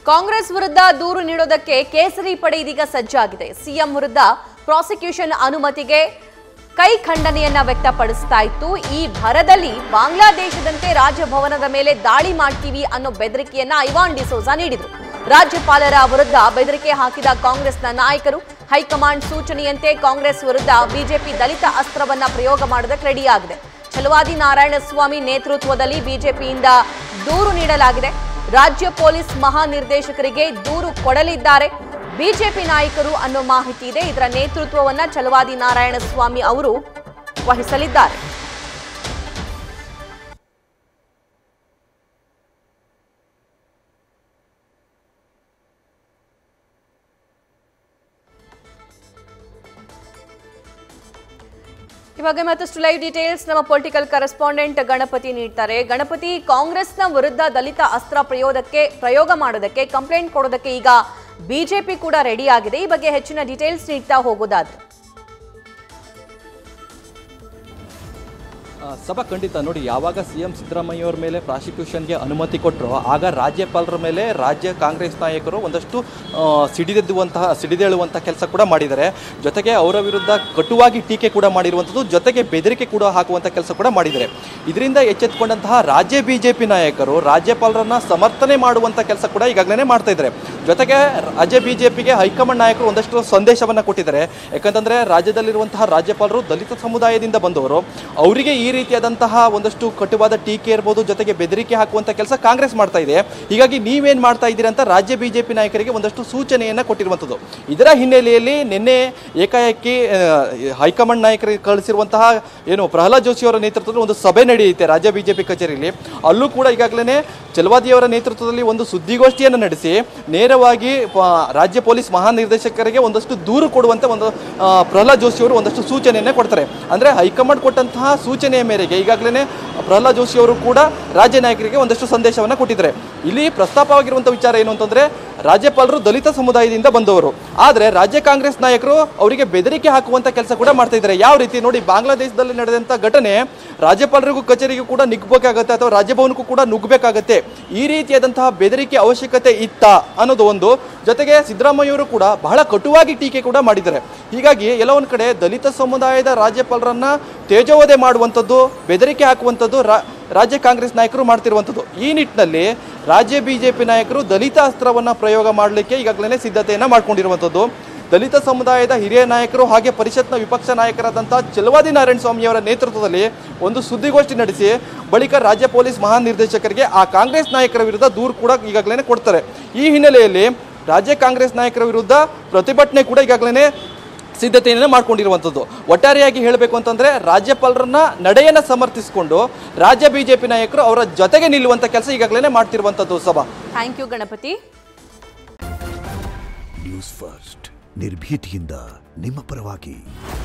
ಕಾಂಗ್ರೆಸ್ ವಿರುದ್ಧ ದೂರು ನೀಡೋದಕ್ಕೆ ಕೇಸರಿ ಪಡೆ ಇದೀಗ ಸಜ್ಜಾಗಿದೆ ಸಿಎಂ ವಿರುದ್ಧ ಪ್ರಾಸಿಕ್ಯೂಷನ್ ಅನುಮತಿಗೆ ಕೈ ಖಂಡನೆಯನ್ನ ವ್ಯಕ್ತಪಡಿಸ್ತಾ ಇತ್ತು ಈ ಭರದಲ್ಲಿ ಬಾಂಗ್ಲಾದೇಶದಂತೆ ರಾಜಭವನದ ಮೇಲೆ ದಾಳಿ ಮಾಡ್ತೀವಿ ಅನ್ನೋ ಬೆದರಿಕೆಯನ್ನ ಐವಾನ್ ಡಿಸೋಜಾ ನೀಡಿದ್ರು ರಾಜ್ಯಪಾಲರ ವಿರುದ್ಧ ಬೆದರಿಕೆ ಹಾಕಿದ ಕಾಂಗ್ರೆಸ್ನ ನಾಯಕರು ಹೈಕಮಾಂಡ್ ಸೂಚನೆಯಂತೆ ಕಾಂಗ್ರೆಸ್ ವಿರುದ್ಧ ಬಿಜೆಪಿ ದಲಿತ ಅಸ್ತ್ರವನ್ನ ಪ್ರಯೋಗ ಮಾಡೋದಕ್ಕೆ ರೆಡಿಯಾಗಿದೆ ಛಲವಾದಿ ನಾರಾಯಣಸ್ವಾಮಿ ನೇತೃತ್ವದಲ್ಲಿ ಬಿಜೆಪಿಯಿಂದ ದೂರು ನೀಡಲಾಗಿದೆ ರಾಜ್ಯ ಪೊಲೀಸ್ ಮಹಾನಿರ್ದೇಶಕರಿಗೆ ದೂರು ಕೊಡಲಿದ್ದಾರೆ ಬಿಜೆಪಿ ನಾಯಕರು ಅನ್ನೋ ಮಾಹಿತಿ ಇದೆ ಇದರ ನೇತೃತ್ವವನ್ನ ಛಲವಾದಿ ನಾರಾಯಣಸ್ವಾಮಿ ಅವರು ವಹಿಸಲಿದ್ದಾರೆ ಇವಾಗ ಮತ್ತಷ್ಟು ಲೈವ್ ಡೀಟೇಲ್ಸ್ ನಮ್ಮ ಪೊಲಿಟಿಕಲ್ ಕರೆಸ್ಪಾಂಡೆಂಟ್ ಗಣಪತಿ ನೀಡ್ತಾರೆ ಗಣಪತಿ ಕಾಂಗ್ರೆಸ್ನ ವಿರುದ್ಧ ದಲಿತ ಅಸ್ತ್ರ ಪ್ರಯೋಗಕ್ಕೆ ಪ್ರಯೋಗ ಮಾಡೋದಕ್ಕೆ ಕಂಪ್ಲೇಂಟ್ ಕೊಡೋದಕ್ಕೆ ಈಗ ಬಿಜೆಪಿ ಕೂಡ ರೆಡಿ ಆಗಿದೆ ಈ ಬಗ್ಗೆ ಹೆಚ್ಚಿನ ಡೀಟೇಲ್ಸ್ ನೀಡ್ತಾ ಹೋಗೋದಾದ್ರೆ ಆ, ಸಭಾ ಖಂಡಿತ ನೋಡಿ ಯಾವಾಗ ಸಿ ಎಂ ಸಿದ್ದರಾಮಯ್ಯವರ ಮೇಲೆ ಪ್ರಾಸಿಕ್ಯೂಷನ್ಗೆ ಅನುಮತಿ ಕೊಟ್ಟರು ಆಗ ರಾಜ್ಯಪಾಲರ ಮೇಲೆ ರಾಜ್ಯ ಕಾಂಗ್ರೆಸ್ ನಾಯಕರು ಒಂದಷ್ಟು ಆ, ಸಿಡಿದೆದ್ದುವಂತಹ ಸಿಡಿದೇಳುವಂಥ ಕೆಲಸ ಕೂಡ ಮಾಡಿದ್ದಾರೆ ಜೊತೆಗೆ ಅವರ ವಿರುದ್ಧ ಕಟುವಾಗಿ ಟೀಕೆ ಕೂಡ ಮಾಡಿರುವಂಥದ್ದು ಜೊತೆಗೆ ಬೆದರಿಕೆ ಕೂಡ ಹಾಕುವಂಥ ಕೆಲಸ ಕೂಡ ಮಾಡಿದ್ದಾರೆ ಇದರಿಂದ ಎಚ್ಚೆತ್ತುಕೊಂಡಂತಹ ರಾಜ್ಯ ಬಿ ಜೆ ಪಿ ನಾಯಕರು ರಾಜ್ಯಪಾಲರನ್ನ ಸಮರ್ಥನೆ ಮಾಡುವಂಥ ಕೆಲಸ ಕೂಡ ಈಗಾಗಲೇ ಮಾಡ್ತಾ ಇದ್ದಾರೆ ಜೊತೆಗೆ ರಾಜ್ಯ ಬಿ ಜೆ ಪಿಗೆ ಹೈಕಮಾಂಡ್ ನಾಯಕರು ಒಂದಷ್ಟು ಸಂದೇಶವನ್ನು ಕೊಟ್ಟಿದ್ದಾರೆ ಯಾಕಂತಂದ್ರೆ ರಾಜ್ಯದಲ್ಲಿರುವಂತಹ ರಾಜ್ಯಪಾಲರು ದಲಿತ ಸಮುದಾಯದಿಂದ ಬಂದವರು ಅವರಿಗೆ ಈ ರೀತಿಯಾದಂತಹ ಒಂದಷ್ಟು ಕಟುವಾದ ಟೀಕೆ ಇರ್ಬೋದು ಜೊತೆಗೆ ಬೆದರಿಕೆ ಹಾಕುವಂಥ ಕೆಲಸ ಕಾಂಗ್ರೆಸ್ ಮಾಡ್ತಾ ಇದೆ ಹೀಗಾಗಿ ನೀವೇನು ಮಾಡ್ತಾ ಇದ್ದೀರಾ ಅಂತ ರಾಜ್ಯ ಬಿ ಜೆ ಪಿ ನಾಯಕರಿಗೆ ಒಂದಷ್ಟು ಸೂಚನೆಯನ್ನು ಕೊಟ್ಟಿರುವಂಥದ್ದು ಇದರ ಹಿನ್ನೆಲೆಯಲ್ಲಿ ನಿನ್ನೆ ಏಕಾಏಕಿ ಆ, ಹೈಕಮಾಂಡ್ ನಾಯಕರಿಗೆ ಕಳಿಸಿರುವಂತಹ ಏನು ಪ್ರಹ್ಲಾದ್ ಜೋಶಿ ಅವರ ನೇತೃತ್ವದಲ್ಲಿ ಒಂದು ಸಭೆ ನಡೆಯುತ್ತೆ ರಾಜ್ಯ ಬಿಜೆಪಿ ಕಚೇರಿಯಲ್ಲಿ ಅಲ್ಲೂ ಕೂಡ ಈಗಾಗಲೇ ಚಲವಾದಿಯವರ ನೇತೃತ್ವದಲ್ಲಿ ಒಂದು ಸುದ್ದಿಗೋಷ್ಠಿಯನ್ನು ನಡೆಸಿ ನೇರವಾಗಿ ಪ- ರಾಜ್ಯ ಪೊಲೀಸ್ ಮಹಾನಿರ್ದೇಶಕರಿಗೆ ಒಂದಷ್ಟು ದೂರು ಕೊಡುವಂತೆ ಒಂದು ಆ, ಪ್ರಹ್ಲಾದ್ ಜೋಶಿ ಅವರು ಒಂದಷ್ಟು ಸೂಚನೆಯನ್ನೇ ಕೊಡ್ತಾರೆ ಅಂದರೆ ಹೈಕಮಾಂಡ್ ಕೊಟ್ಟಂತಹ ಸೂಚನೆಯ ಮೇರೆಗೆ ಈಗಾಗಲೇ ಪ್ರಹ್ಲಾದ್ ಜೋಶಿ ಅವರು ಕೂಡ ರಾಜ್ಯ ನಾಯಕರಿಗೆ ಒಂದಷ್ಟು ಸಂದೇಶವನ್ನು ಕೊಟ್ಟಿದ್ದಾರೆ ಇಲ್ಲಿ ಪ್ರಸ್ತಾಪವಾಗಿರುವಂಥ ವಿಚಾರ ಏನು ಅಂತಂದ್ರೆ ರಾಜ್ಯಪಾಲರು ದಲಿತ ಸಮುದಾಯದಿಂದ ಬಂದವರು ಆದರೆ ರಾಜ್ಯ ಕಾಂಗ್ರೆಸ್ ನಾಯಕರು ಅವರಿಗೆ ಬೆದರಿಕೆ ಹಾಕುವಂತ ಕೆಲಸ ಕೂಡ ಮಾಡ್ತಾ ಇದ್ದಾರೆ ಯಾವ ರೀತಿ ನೋಡಿ ಬಾಂಗ್ಲಾದೇಶದಲ್ಲಿ ನಡೆದಂಥ ಘಟನೆ ರಾಜ್ಯಪಾಲರಿಗೂ ಕಚೇರಿಗೂ ಕೂಡ ನಿಗ್ಬೇಕಾಗತ್ತೆ ಅಥವಾ ರಾಜಭವನಕ್ಕೂ ಕೂಡ ನುಗ್ಗಬೇಕಾಗತ್ತೆ ಈ ರೀತಿಯಾದಂತಹ ಬೆದರಿಕೆ ಅವಶ್ಯಕತೆ ಇತ್ತ ಅನ್ನೋದು ಒಂದು ಜೊತೆಗೆ ಸಿದ್ದರಾಮಯ್ಯವರು ಕೂಡ ಬಹಳ ಕಟುವಾಗಿ ಟೀಕೆ ಕೂಡ ಮಾಡಿದ್ದಾರೆ ಹೀಗಾಗಿ ಎಲ್ಲ ಒಂದು ಕಡೆ ದಲಿತ ಸಮುದಾಯದ ರಾಜ್ಯಪಾಲರನ್ನ ತೇಜೋವಧೆ ಮಾಡುವಂಥದ್ದು ಬೆದರಿಕೆ ಹಾಕುವಂಥದ್ದು ರಾ- ರಾಜ್ಯ ಕಾಂಗ್ರೆಸ್ ನಾಯಕರು ಮಾಡ್ತಿರುವಂಥದ್ದು ಈ ನಿಟ್ಟಿನಲ್ಲಿ ರಾಜ್ಯ ಬಿಜೆಪಿ ನಾಯಕರು ದಲಿತ ಅಸ್ತ್ರವನ್ನು ಪ್ರಯೋಗ ಮಾಡಲಿಕ್ಕೆ ಈಗಾಗಲೇ ಸಿದ್ಧತೆಯನ್ನು ಮಾಡ್ಕೊಂಡಿರುವಂಥದ್ದು ದಲಿತ ಸಮುದಾಯದ ಹಿರಿಯ ನಾಯಕರು ಹಾಗೆ ಪರಿಷತ್ನ ವಿಪಕ್ಷ ನಾಯಕರಾದಂಥ ಚಲವಾದಿ ನಾರಾಯಣ ಸ್ವಾಮಿಯವರ ನೇತೃತ್ವದಲ್ಲಿ ಒಂದು ಸುದ್ದಿಗೋಷ್ಠಿ ನಡೆಸಿ ಬಳಿಕ ರಾಜ್ಯ ಪೊಲೀಸ್ ಮಹಾನಿರ್ದೇಶಕರಿಗೆ ಆ ಕಾಂಗ್ರೆಸ್ ನಾಯಕರ ವಿರುದ್ಧ ದೂರು ಕೂಡ ಈಗಾಗಲೇ ಕೊಡ್ತಾರೆ ಈ ಹಿನ್ನೆಲೆಯಲ್ಲಿ ರಾಜ್ಯ ಕಾಂಗ್ರೆಸ್ ನಾಯಕರ ವಿರುದ್ಧ ಪ್ರತಿಭಟನೆ ಕೂಡ ಈಗಾಗಲೇ ಸಿದ್ಧತೆಯನ್ನು ಮಾಡ್ಕೊಂಡಿರುವಂಥದ್ದು ಒಟ್ಟಾರೆಯಾಗಿ ಹೇಳಬೇಕು ಅಂತಂದ್ರೆ ರಾಜ್ಯಪಾಲರನ್ನ ನಡೆಯನ್ನ ಸಮರ್ಥಿಸಿಕೊಂಡು ರಾಜ್ಯ ಬಿಜೆಪಿ ನಾಯಕರು ಅವರ ಜೊತೆಗೆ ನಿಲ್ಲುವಂತ ಕೆಲಸ ಈಗಾಗಲೇ ಮಾಡ್ತಿರುವಂಥದ್ದು ಸಭಾ thank you Ganapati news first ನಿರ್ಭೀತಿಯಿಂದ ನಿಮ್ಮ ಪರವಾಗಿ